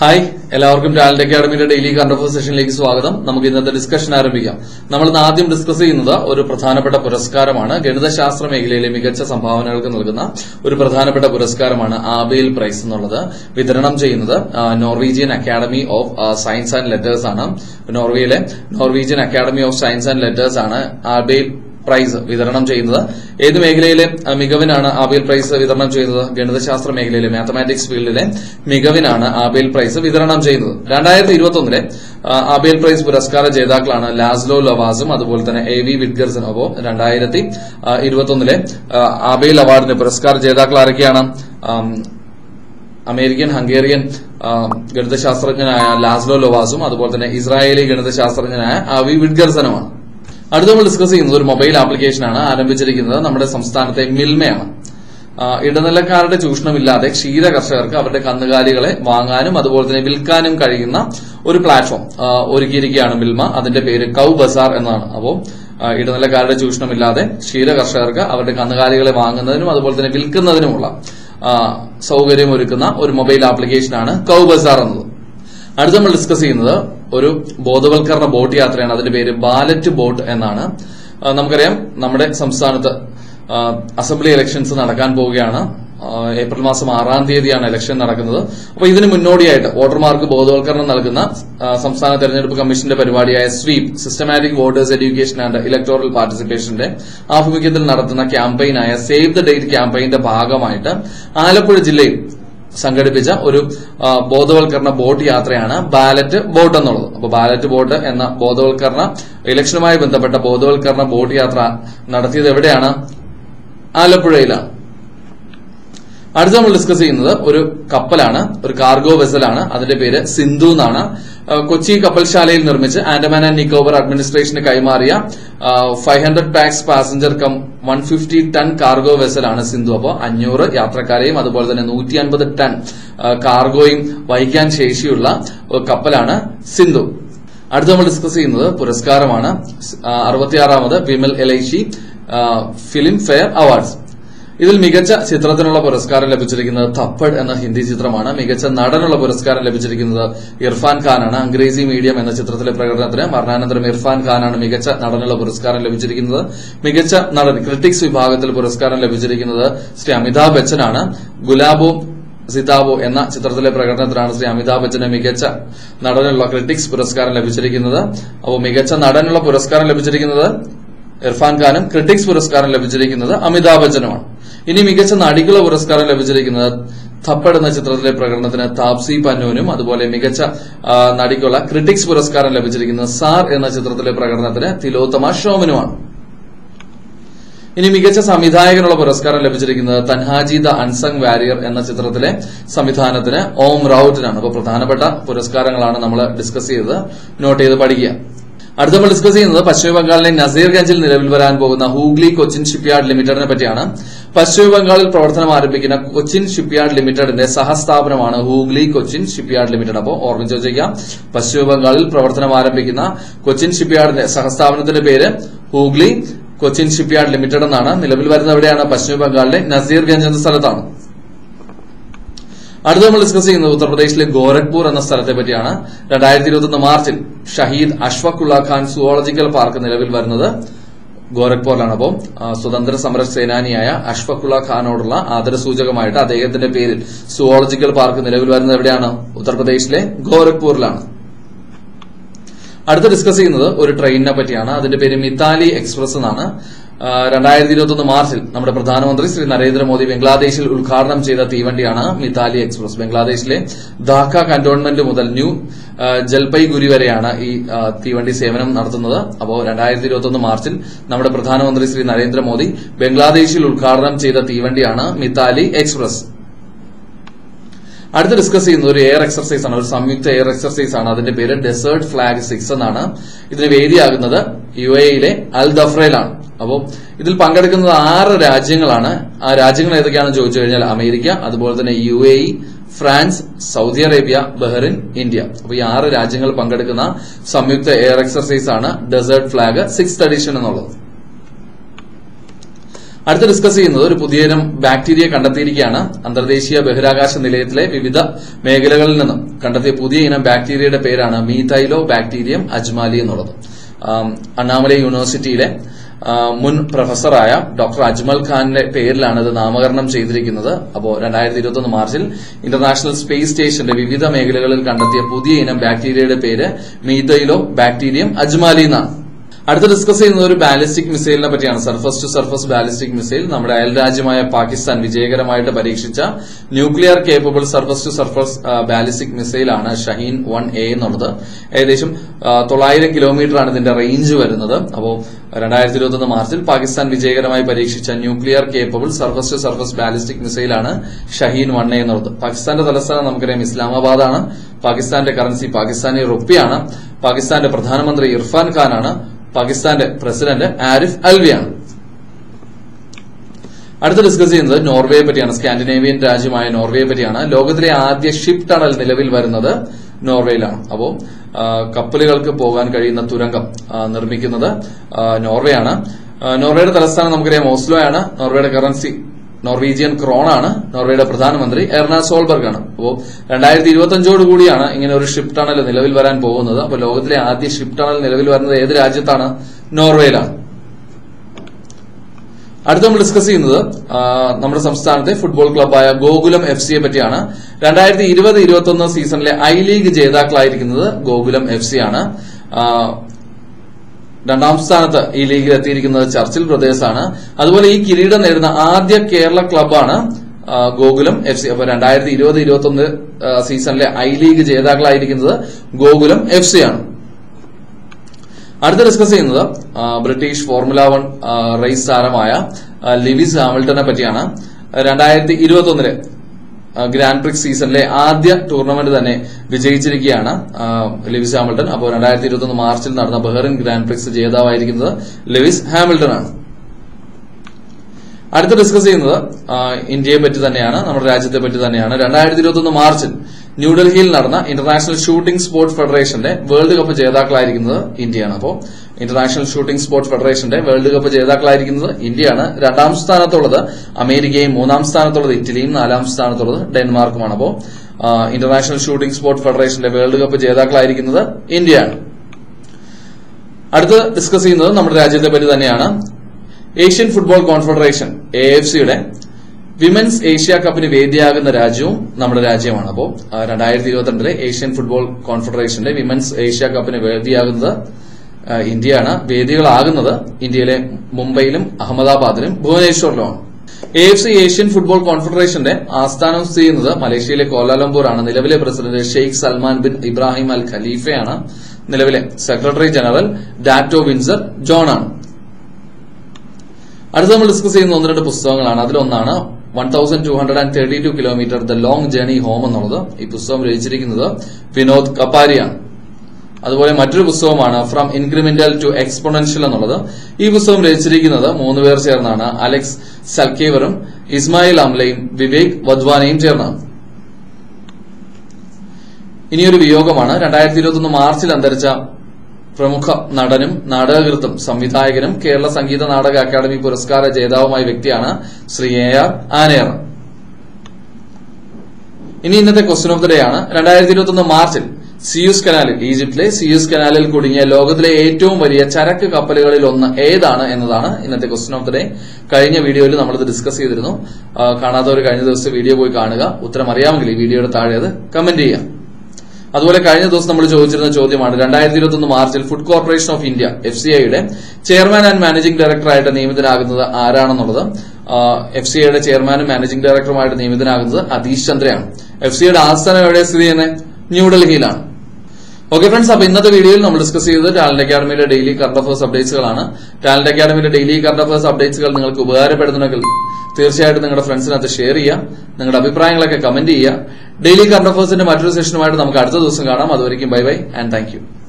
hi എല്ലാവർക്കും talent അക്കാഡമിയുടെ daily current affair സെഷനിലേക്ക് സ്വാഗതം നമുക്ക് ഇന്നത്തെ ഡിസ്കഷൻ ആരംഭിക്കാം നമ്മൾ ഇന്ന് ആദ്യം ഡിസ്കസ് ചെയ്യുന്നത് ഒരു പ്രധാനപ്പെട്ട പുരസ്കാരമാണ് ഗണിതശാസ്ത്ര മേഖലയിലെ മികച്ച സംഭാവനകൾക്ക് നൽകുന്ന ഒരു പ്രധാനപ്പെട്ട പുരസ്കാരമാണ് ആബേൽ പ്രൈസ് എന്നുള്ളത് വിതരണം ചെയ്യുന്നത് ആ, Norwegian academy of uh, science and letters ആണ് നോർവേയിലെ Norwegian academy of science and letters ആണ് ആബേൽ പ്രൈസ് വിതരണം ചെയ്യുന്നത് ഏത് മേഖലയിലെ അഹ്, മികവിനാണ് ആബേൽ പ്രൈസ് വിതരണം ചെയ്യുന്നത് ഗണിതശാസ്ത്ര മേഖലയിലെ മാത്തമാറ്റിക്സ് ഫീൽഡിലെ മികവിനാണ് ആബേൽ പ്രൈസ് വിതരണം ചെയ്യുന്നത് രണ്ടായിരത്തി ഇരുപത്തി ഒന്നിലെ ആബേൽ പ്രൈസ് പുരസ്കാര ജേതാക്കളാണ് ലാസ്ലോ ലവാസും അതുപോലെ തന്നെ എ വി വിഡ്ഗർസൺ അപ്പോൾ രണ്ടായിരത്തി ഇരുപത്തി ഒന്നിലെ ആബേൽ അവാർഡിന്റെ പുരസ്കാര ജേതാക്കൾ ആരൊക്കെയാണ് ആം, അമേരിക്കൻ ഹംഗേറിയൻ ആ, ഗണിതശാസ്ത്രജ്ഞനായ ലാസ്ലോ ലൊവാസും അതുപോലെ തന്നെ ഇസ്രായേലി ഗണിതശാസ്ത്രജ്ഞനായ അവി വിഡ്ഗർസനുമാണ് അടുത്ത നമ്മൾ ഡിസ്കസ് ചെയ്യുന്നത് ഒരു മൊബൈൽ ആപ്ലിക്കേഷനാണ് ആരംഭിച്ചിരിക്കുന്നത് നമ്മുടെ സംസ്ഥാനത്തെ മിൽമയാണ് ആ, ഇടനിലക്കാരുടെ ചൂഷണമില്ലാതെ ക്ഷീര കർഷകർക്ക് അവരുടെ കന്നുകാലികളെ വാങ്ങാനും അതുപോലെ തന്നെ വിൽക്കാനും കഴിയുന്ന ഒരു പ്ലാറ്റ്ഫോം ആ, ഒരുക്കിയിരിക്കുകയാണ് മിൽമ അതിന്റെ പേര് കൗ ബസാർ എന്നാണ് അപ്പോൾ ആ, ഇടനിലക്കാരുടെ ചൂഷണമില്ലാതെ ക്ഷീര കർഷകർക്ക് അവരുടെ കന്നുകാലികളെ വാങ്ങുന്നതിനും അതുപോലെ തന്നെ വിൽക്കുന്നതിനുമുള്ള ആ, സൗകര്യമൊരുക്കുന്ന ഒരു മൊബൈൽ ആപ്ലിക്കേഷനാണ് കൗ ബസാർ എന്നത് അടുത്ത നമ്മൾ ഡിസ്കസ് ചെയ്യുന്നത് ഒരു ബോധവൽക്കരണ ബോട്ട് യാത്രയാണ് അതിന്റെ പേര് ബാലറ്റ് ബോട്ട് എന്നാണ് ആ, നമുക്കറിയാം നമ്മുടെ സംസ്ഥാനത്ത് ആ, അസംബ്ലി ഇലക്ഷൻസ് നടക്കാൻ പോവുകയാണ് ആ, ഏപ്രിൽ മാസം ആറാം തീയതിയാണ് ഇലക്ഷൻ നടക്കുന്നത് അപ്പോൾ ഇതിന് മുന്നോടിയായിട്ട് വോട്ടർമാർക്ക് ബോധവൽക്കരണം നൽകുന്ന ആ, സംസ്ഥാന തെരഞ്ഞെടുപ്പ് കമ്മീഷന്റെ പരിപാടിയായ SVEEP systematic voters education and electoral പാർട്ടിസിപ്പേഷന്റെ ആഭിമുഖ്യത്തിൽ നടത്തുന്ന ക്യാമ്പയിനായ സേവ് ദ ഡേറ്റ് ക്യാമ്പയിന്റെ ഭാഗമായിട്ട് ആലപ്പുഴ ജില്ലയിൽ സംഘടിപ്പിച്ച ഒരു ആ, ബോധവൽക്കരണ ബോട്ട് യാത്രയാണ് ബാലറ്റ് ബോട്ട് എന്നുള്ളത് അപ്പോൾ ബാലറ്റ് ബോട്ട് എന്ന ബോധവൽക്കരണ ഇലക്ഷനുമായി ബന്ധപ്പെട്ട ബോധവൽക്കരണ ബോട്ട് യാത്ര നടത്തിയത് എവിടെയാണ് ആലപ്പുഴയിലാണ് അടുത്ത നമ്മൾ ഡിസ്കസ് ചെയ്യുന്നത് ഒരു കപ്പലാണ് ഒരു കാർഗോ വെസലാണ് അതിന്റെ പേര് സിന്ധു എന്നാണ് ആ, കൊച്ചി കപ്പൽശാലയിൽ നിർമ്മിച്ച് ആൻഡമാൻ ആൻഡ് നിക്കോബർ അഡ്മിനിസ്ട്രേഷന് കൈമാറിയ five hundred pax passenger cum one fifty tonne cargo വെസലാണ് സിന്ധു അപ്പോൾ അഞ്ഞൂറ് യാത്രക്കാരെയും അതുപോലെ തന്നെ നൂറ്റി അൻപത് ടൺ ആ, കാർഗോയും വഹിക്കാൻ ശേഷിയുള്ള ഒരു കപ്പലാണ് സിന്ധു അടുത്ത നമ്മൾ ഡിസ്കസ് ചെയ്യുന്നത് പുരസ്കാരമാണ് അറുപത്തിയാറാമത് Vimal Elaichi Filmfare awards ഇതിൽ മികച്ച ചിത്രത്തിനുള്ള പുരസ്കാരം ലഭിച്ചിരിക്കുന്നത് തപ്പഡ് എന്ന ഹിന്ദി ചിത്രമാണ് മികച്ച നടനുള്ള പുരസ്കാരം ലഭിച്ചിരിക്കുന്നത് ഇർഫാൻ ഖാനാണ് അംഗ്രേസി മീഡിയം എന്ന ചിത്രത്തിലെ പ്രകടനത്തിന് മരണാനന്തരം ഇർഫാൻ ഖാനാണ് മികച്ച നടനുള്ള പുരസ്കാരം ലഭിച്ചിരിക്കുന്നത് മികച്ച നടൻ ക്രിട്ടിക്സ് വിഭാഗത്തിൽ പുരസ്കാരം ലഭിച്ചിരിക്കുന്നത് ശ്രീ അമിതാഭ് ബച്ചനാണ് ഗുലാബോ സിതാബോ എന്ന ചിത്രത്തിലെ പ്രകടനത്തിലാണ് ശ്രീ അമിതാഭ് ബച്ചന് മികച്ച നടനുള്ള ക്രിട്ടിക്സ് പുരസ്കാരം ലഭിച്ചിരിക്കുന്നത് അപ്പോൾ മികച്ച നടനുള്ള പുരസ്കാരം ലഭിച്ചിരിക്കുന്നത് ഇർഫാൻ ഖാനും ക്രിട്ടിക്സ് പുരസ്കാരം ലഭിച്ചിരിക്കുന്നത് അമിതാഭ് ബച്ചനുമാണ് ഇനി മികച്ച നടിക്കുള്ള പുരസ്കാരം ലഭിച്ചിരിക്കുന്നത് തപ്പഡ് എന്ന ചിത്രത്തിലെ പ്രകടനത്തിന് താപ്സി പന്നൂനും അതുപോലെ മികച്ച ആ, നടിക്കുള്ള ക്രിട്ടിക്സ് പുരസ്കാരം ലഭിച്ചിരിക്കുന്നത് സാർ എന്ന ചിത്രത്തിലെ പ്രകടനത്തിന് തിലോത്തമ ഷോമനുമാണ് ഇനി മികച്ച സംവിധായകനുള്ള പുരസ്കാരം ലഭിച്ചിരിക്കുന്നത് തൻഹാജി ദ അൺസങ് വാരിയർ എന്ന ചിത്രത്തിലെ സംവിധാനത്തിന് ഓം റൌട്ടിനാണ് അപ്പോൾ പ്രധാനപ്പെട്ട പുരസ്കാരങ്ങളാണ് നമ്മൾ ഡിസ്കസ് ചെയ്തത് നോട്ട് ചെയ്ത് പഠിക്കുക അടുത്ത നമ്മൾ ഡിസ്കസ് ചെയ്യുന്നത് പശ്ചിമ ബംഗാളിലെ നസീർഗഞ്ചിൽ നിലവിൽ വരാൻ പോകുന്ന ഹൂഗ്ലി കൊച്ചിൻ ഷിപ്പ്യാർഡ് ലിമിറ്റഡിനെ പറ്റിയാണ് പശ്ചിമ ബംഗാളിൽ പ്രവർത്തനം ആരംഭിക്കുന്ന കൊച്ചിൻ ഷിപ്പ്യാർഡ് ലിമിറ്റഡിന്റെ സഹസ്ഥാപനമാണ് ഹൂഗ്ലി കൊച്ചിൻ ഷിപ്പ്യാർഡ് ലിമിറ്റഡ് അപ്പോൾ ഓർമ്മിച്ച് വെച്ചേക്കാം പശ്ചിമ ബംഗാളിൽ പ്രവർത്തനം ആരംഭിക്കുന്ന കൊച്ചിൻ ഷിപ്പ്യാർഡിന്റെ സഹസ്ഥാപനത്തിന്റെ പേര് ഹൂഗ്ലി കൊച്ചിൻ ഷിപ്പ്യാർഡ് ലിമിറ്റഡ് എന്നാണ് നിലവിൽ വരുന്നത് എവിടെയാണ് പശ്ചിമ ബംഗാളിലെ നസീർഗഞ്ച് എന്ന സ്ഥലത്താണ് അടുത്ത നമ്മൾ ഡിസ്കസ് ചെയ്യുന്നത് ഉത്തർപ്രദേശിലെ ഗോരഖ്പൂർ എന്ന സ്ഥലത്തെ പറ്റിയാണ് രണ്ടായിരത്തി ഇരുപത്തി മാർച്ചിൽ ഷഹീദ് അഷ്ഫഖുള്ള ഖാൻ സുവോളജിക്കൽ പാർക്ക് നിലവിൽ വരുന്നത് ഗോരഖ്പൂരിലാണ് അപ്പോൾ ആ, സ്വതന്ത്ര സമര സേനാനിയായ അഷ്ഫഖുള്ള ഖാനോടുള്ള ആദരസൂചകമായിട്ട് അദ്ദേഹത്തിന്റെ പേരിൽ സുവോളജിക്കൽ പാർക്ക് നിലവിൽ വരുന്നത് എവിടെയാണ് ഉത്തർപ്രദേശിലെ ഗോരഖ്പൂരിലാണ് അടുത്ത ഡിസ്കസ് ചെയ്യുന്നത് ഒരു ട്രെയിനിനെ പറ്റിയാണ് അതിന്റെ പേര് മിതാലി എക്സ്പ്രസ് എന്നാണ് രണ്ടായിരത്തി ഇരുപത്തി ഒന്ന് മാർച്ചിൽ നമ്മുടെ പ്രധാനമന്ത്രി ശ്രീ നരേന്ദ്രമോദി ബംഗ്ലാദേശിൽ ഉദ്ഘാടനം ചെയ്ത തീവണ്ടിയാണ് മിതാലി എക്സ്പ്രസ് ബംഗ്ലാദേശിലെ ധാക്ക കന്റോൺമെന്റ് മുതൽ ന്യൂ ആ, ജൽപൈഗുരി വരെയാണ് ഈ ആ, തീവണ്ടി സേവനം നടത്തുന്നത് അപ്പോൾ രണ്ടായിരത്തി ഇരുപത്തി ഒന്ന് മാർച്ചിൽ നമ്മുടെ പ്രധാനമന്ത്രി ശ്രീ നരേന്ദ്രമോദി ബംഗ്ലാദേശിൽ ഉദ്ഘാടനം ചെയ്ത തീവണ്ടിയാണ് മിതാലി എക്സ്പ്രസ് അടുത്ത് ഡിസ്കസ് ചെയ്യുന്നത് ഒരു എയർ എക്സർസൈസ് ആണ് ഒരു സംയുക്ത എയർ എക്സർസൈസ് ആണ് അതിന്റെ പേര് ഡെസേർട്ട് ഫ്ലാഗ് സിക്സ് എന്നാണ് ഇതിന് വേദിയാകുന്നത് യു എയിലെ അൽ ദഫ്രയിലാണ് അപ്പോൾ ഇതിൽ പങ്കെടുക്കുന്നത് ആറ് രാജ്യങ്ങളാണ് ആ രാജ്യങ്ങൾ ഏതൊക്കെയാണെന്ന് ചോദിച്ചു കഴിഞ്ഞാൽ അമേരിക്ക അതുപോലെ തന്നെ U A E France Saudi Arabia Bahrain India അപ്പോൾ ഈ ആറ് രാജ്യങ്ങൾ പങ്കെടുക്കുന്ന സംയുക്ത എയർ എക്സർസൈസ് ആണ് ഡെസേർട്ട് ഫ്ലാഗ് സിക്സ് എഡിഷൻ എന്നുള്ളത് അടുത്ത ഡിസ്കസ് ചെയ്യുന്നത് ഒരു പുതിയതരം ബാക്ടീരിയ കണ്ടെത്തിയിരിക്കുകയാണ് അന്തർദേശീയ ബഹിരാകാശ നിലയത്തിലെ വിവിധ മേഖലകളിൽ നിന്നും കണ്ടെത്തിയ പുതിയ ഇനം ബാക്ടീരിയയുടെ പേരാണ് മീതൈലോ ബാക്ടീരിയം അജ്മാലി എന്നുള്ളത് ആം, അണ്ണാമലൈ യൂണിവേഴ്സിറ്റിയിലെ ആ, മുൻ പ്രൊഫസറായ ഡോക്ടർ അജ്മൽ ഖാന്റെ പേരിലാണ് ഇത് നാമകരണം ചെയ്തിരിക്കുന്നത് അപ്പോൾ രണ്ടായിരത്തി ഇരുപത്തി മാർച്ചിൽ ഇന്റർനാഷണൽ സ്പേസ് സ്റ്റേഷന്റെ വിവിധ മേഖലകളിൽ കണ്ടെത്തിയ പുതിയ ഇനം ബാക്ടീരിയയുടെ പേര് മീതൈലോ ബാക്ടീരിയം അജ്മാലി എന്നാണ് അടുത്ത ഡിസ്കസ് ചെയ്യുന്നത് ഒരു ബാലിസ്റ്റിക് മിസൈലിനെ പറ്റിയാണ് surface to surface ballistic missile നമ്മുടെ അയൽരാജ്യമായ പാകിസ്ഥാൻ വിജയകരമായിട്ട് പരീക്ഷിച്ച nuclear capable surface to surface ballistic മിസൈലാണ് ഷഹീൻ വൺ എ എന്നുള്ളത് ഏകദേശം ആ, തൊള്ളായിരം കിലോമീറ്റർ ആണ് ഇതിന്റെ റേഞ്ച് വരുന്നത് അപ്പോൾ രണ്ടായിരത്തി ഇരുപത്തൊന്ന് മാർച്ചിൽ പാകിസ്ഥാൻ വിജയകരമായി പരീക്ഷിച്ച nuclear capable surface to surface ballistic മിസൈലാണ് ഷഹീൻ വൺ എ എന്നുള്ളത് പാകിസ്ഥാന്റെ തലസ്ഥാനം നമുക്കറിയാം ഇസ്ലാമാബാദാണ് പാകിസ്ഥാന്റെ കറൻസി പാകിസ്ഥാനി റുപ്പിയാണ് പാകിസ്ഥാന്റെ പ്രധാനമന്ത്രി ഇർഫാൻ ഖാനാണ് പാകിസ്ഥാന്റെ പ്രസിഡന്റ് ആരിഫ് അൽവിയാണ് അടുത്ത ഡിസ്കസ് ചെയ്യുന്നത് നോർവേയെ പറ്റിയാണ് സ്കാൻഡിനേവിയൻ രാജ്യമായ നോർവേയെ പറ്റിയാണ് ലോകത്തിലെ ആദ്യ ഷിപ്പ് ടണൽ നിലവിൽ വരുന്നത് നോർവേയിലാണ് അപ്പോൾ കപ്പലുകൾക്ക് പോകാൻ കഴിയുന്ന തുരങ്കം ആ, നിർമ്മിക്കുന്നത് ആ, നോർവേയാണ് ആ, നോർവേയുടെ തലസ്ഥാനം നമുക്കറിയാം ഓസ്ലോയാണ് നോർവേയുടെ കറൻസി നോർവീജിയൻ ക്രോൺ ആണ് നോർവേയുടെ പ്രധാനമന്ത്രി എർണ സോൾബർഗ് ആണ് അപ്പോൾ രണ്ടായിരത്തി ഇരുപത്തി അഞ്ചോട് കൂടിയാണ് ഇങ്ങനെ ഒരു ഷിപ്പ് ടണൽ നിലവിൽ വരാൻ പോകുന്നത് അപ്പോൾ ലോകത്തിലെ ആദ്യ ഷിപ്പ് ടണൽ നിലവിൽ വരുന്നത് ഏത് രാജ്യത്താണ് നോർവേയിലാണ് അടുത്ത നമ്മൾ ഡിസ്കസ് ചെയ്യുന്നത് ആ, നമ്മുടെ സംസ്ഥാനത്തെ ഫുട്ബോൾ ക്ലബ്ബായ ഗോകുലം എഫ് സിയെ പറ്റിയാണ് രണ്ടായിരത്തി ഇരുപത് ഇരുപത്തി ഒന്ന് സീസണിലെ ഐ ലീഗ് ജേതാക്കളായിരിക്കുന്നത് ഗോകുലം എഫ് സി ആണ് ആ, രണ്ടാം സ്ഥാനത്ത് ഈ ലീഗിൽ എത്തിയിരിക്കുന്നത് ചർച്ചിൽ ബ്രദേഴ്സ് ആണ് അതുപോലെ ഈ കിരീടം നേടുന്ന ആദ്യ കേരള ക്ലബ്ബാണ് ആ, ഗോകുലം എഫ് സി അപ്പൊ രണ്ടായിരത്തി ഇരുപത് ഇരുപത്തി ഒന്ന് സീസണിലെ ഐ ലീഗ് ജേതാക്കളായിരിക്കുന്നത് ഗോകുലം എഫ് സി ആണ് അടുത്ത ഡിസ്കസ് ചെയ്യുന്നത് ആ, British formula one uh, race താരമായ ആ, ലിവിസ് ഹാമിൽട്ടനെ പറ്റിയാണ് രണ്ടായിരത്തി ഇരുപത്തി ഒന്നിലെ ഗ്രാൻഡ് പ്രിക്സ് സീസണിലെ ആദ്യ ടൂർണമെന്റ് തന്നെ വിജയിച്ചിരിക്കുകയാണ് ആ, ലിവിസ് ഹാമിൽട്ടൺ അപ്പോൾ രണ്ടായിരത്തി ഇരുപത്തി ഒന്ന് മാർച്ചിൽ നടന്ന ബഹ്റിൻ ഗ്രാൻഡ് പ്രിക്സ് ജേതാവായിരിക്കുന്നത് ലിവിസ് ഹാമിൽട്ടൺ ആണ് അടുത്ത ഡിസ്കസ് ചെയ്യുന്നത് ആ, ഇന്ത്യയെ പറ്റി തന്നെയാണ് നമ്മുടെ രാജ്യത്തെ പറ്റി തന്നെയാണ് രണ്ടായിരത്തി ഇരുപത്തി ഒന്ന് മാർച്ചിൽ ന്യൂഡൽഹിയിൽ നടന്ന ഇന്റർനാഷണൽ ഷൂട്ടിംഗ് സ്പോർട്സ് ഫെഡറേഷന്റെ വേൾഡ് കപ്പ് ജേതാക്കളായിരിക്കുന്നത് ഇന്ത്യയാണ് അപ്പോൾ ഇന്റർനാഷണൽ ഷൂട്ടിംഗ് സ്പോർട്സ് ഫെഡറേഷന്റെ വേൾഡ് കപ്പ് ജേതാക്കളായിരിക്കുന്നത് ഇന്ത്യയാണ് രണ്ടാം സ്ഥാനത്തുള്ളത് അമേരിക്കയും മൂന്നാം സ്ഥാനത്തുള്ളത് ഇറ്റലിയും നാലാം സ്ഥാനത്തുള്ളത് ഡെൻമാർക്കുമാണ് അപ്പോൾ ആ, ഇന്റർനാഷണൽ ഷൂട്ടിംഗ് സ്പോർട്സ് ഫെഡറേഷന്റെ വേൾഡ് കപ്പ് ജേതാക്കളായിരിക്കുന്നത് ഇന്ത്യയാണ് അടുത്ത് ഡിസ്കസ് ചെയ്യുന്നത് നമ്മുടെ രാജ്യത്തെ പറ്റി തന്നെയാണ് Asian football confederation A F സിയുടെ വിമൻസ് ഏഷ്യ കപ്പിന് വേദിയാകുന്ന രാജ്യവും നമ്മുടെ രാജ്യമാണ് അപ്പോൾ രണ്ടായിരത്തി ഇരുപത്തിരണ്ടിലെ ഏഷ്യൻ ഫുട്ബോൾ കോൺഫെഡറേഷന്റെ വിമൻസ് ഏഷ്യ കപ്പിന് വേദിയാകുന്നത് ആ, ഇന്ത്യയാണ് വേദികളാകുന്നത് ഇന്ത്യയിലെ മുംബൈയിലും അഹമ്മദാബാദിലും ഭുവനേശ്വറിലുമാണ് A F C Asian football കോൺഫെഡറേഷന്റെ ആസ്ഥാനം സ്ഥിതി ചെയ്യുന്നത് മലേഷ്യയിലെ കോലാലംപൂർ ആണ് നിലവിലെ president Sheikh Salman bin Ibrahim al ഖലീഫയാണ് നിലവിലെ secretary general Dato Windsor John ആണ് അടുത്ത നമ്മൾ ഡിസ്കസ് ചെയ്യുന്ന ഒന്ന് രണ്ട് പുസ്തകങ്ങളാണ് അതിലൊന്നാണ് one thousand two hundred and thirty two kilometre the long journey home എന്നുള്ളത് ഈ പുസ്തകം രചിച്ചിരിക്കുന്നത് വിനോദ് കപ്പാരിയാണ് അതുപോലെ മറ്റൊരു പുസ്തകമാണ് ഫ്രം ഇൻക്രിമെന്റൽ ടു എക്സ്പോണൻഷ്യൽ എന്നുള്ളത് ഈ പുസ്തകം രചിച്ചിരിക്കുന്നത് മൂന്ന് പേർ ചേർന്നാണ് അലക്സ് സൽക്കേവറും ഇസ്മായിൽ അംലയും വിവേക് വധ്വാനയും ചേർന്നാണ് ഇനിയൊരു വിയോഗമാണ് രണ്ടായിരത്തി ഇരുപത്തി ഒന്ന് മാർച്ചിൽ അന്തരിച്ച പ്രമുഖ നടനും നാടകകൃത്തും സംവിധായകനും കേരള സംഗീത നാടക അക്കാദമി പുരസ്കാര ജേതാവുമായ വ്യക്തിയാണ് ശ്രീ എ ആർ ആനയർ ഇനി ഇന്നത്തെ ക്വസ്റ്റ്യൻ ഓഫ് ദ ഡേ ആണ് രണ്ടായിരത്തി ഇരുപത്തി ഒന്ന് മാർച്ചിൽ സിയൂസ് കനാലിൽ ഈജിപ്തിലെ സിയൂസ് കനാലിൽ കുടുങ്ങിയ ലോകത്തിലെ ഏറ്റവും വലിയ ചരക്ക് കപ്പലുകളിൽ ഒന്ന് ഏതാണ് എന്നതാണ് ഇന്നത്തെ ക്വസ്റ്റ്യൻ ഓഫ് ദ ഡേ കഴിഞ്ഞ വീഡിയോയിൽ നമ്മളിത് ഡിസ്കസ് ചെയ്തിരുന്നു ആ, കാണാത്തവർ കഴിഞ്ഞ ദിവസത്തെ വീഡിയോ പോയി കാണുക ഉത്തരം അറിയാമെങ്കിൽ ഈ വീഡിയോയുടെ താഴെ അത് കമന്റ് ചെയ്യാം അതുപോലെ കഴിഞ്ഞ ദിവസം നമ്മൾ ചോദിച്ചിരുന്ന ചോദ്യമാണ് രണ്ടായിരത്തി ഇരുപത്തി ഒന്ന് മാർച്ചിൽ food corporation of India F C ഐയുടെ ചെയർമാൻ ആൻഡ് മാനേജിംഗ് ഡയറക്ടറായിട്ട് നിയമിതനാകുന്നത് ആരാണെന്നുള്ളത് എഫ് സി ഐയുടെ ചെയർമാനും മാനേജിംഗ് ഡയറക്ടറുമായിട്ട് നിയമിതനാകുന്നത് അതീഷ് ചന്ദ്രയാണ് എഫ് സി ഐയുടെ ആസ്ഥാനം എവിടെ സ്ഥിതി ചെയ്യുന്നത് ന്യൂഡൽഹിയിലാണ് ഓക്കെ ഫ്രണ്ട്സ് അപ്പൊ ഇന്നത്തെ വീഡിയോയിൽ നമ്മൾ ഡിസ്കസ് ചെയ്തത് ടാലന്റ് അക്കാഡമിയിലെ ഡെയിലി കറണ്ട് അഫേഴ്സ് അപ്ഡേറ്റ്സുകളാണ് ടാലന്റ് അക്കാഡമിയിലെ ഡെയിലി കറണ്ട് അഫേഴ്സ് അപ്ഡേറ്റ്സുകൾ നിങ്ങൾക്ക് ഉപകാരപ്പെടുന്നുണ്ടെങ്കിൽ തീർച്ചയായിട്ടും നിങ്ങളുടെ ഫ്രണ്ട്സിനകത്ത് ഷെയർ ചെയ്യുക നിങ്ങളുടെ അഭിപ്രായങ്ങളൊക്കെ കമന്റ് ചെയ്യുക ഡെയിലി കറണ്ട് അഫേഴ്സിന്റെ മറ്റൊരു സെഷനുമായിട്ട് നമുക്ക് അടുത്ത ദിവസം കാണാം അതുവരെയും bye bye and thank U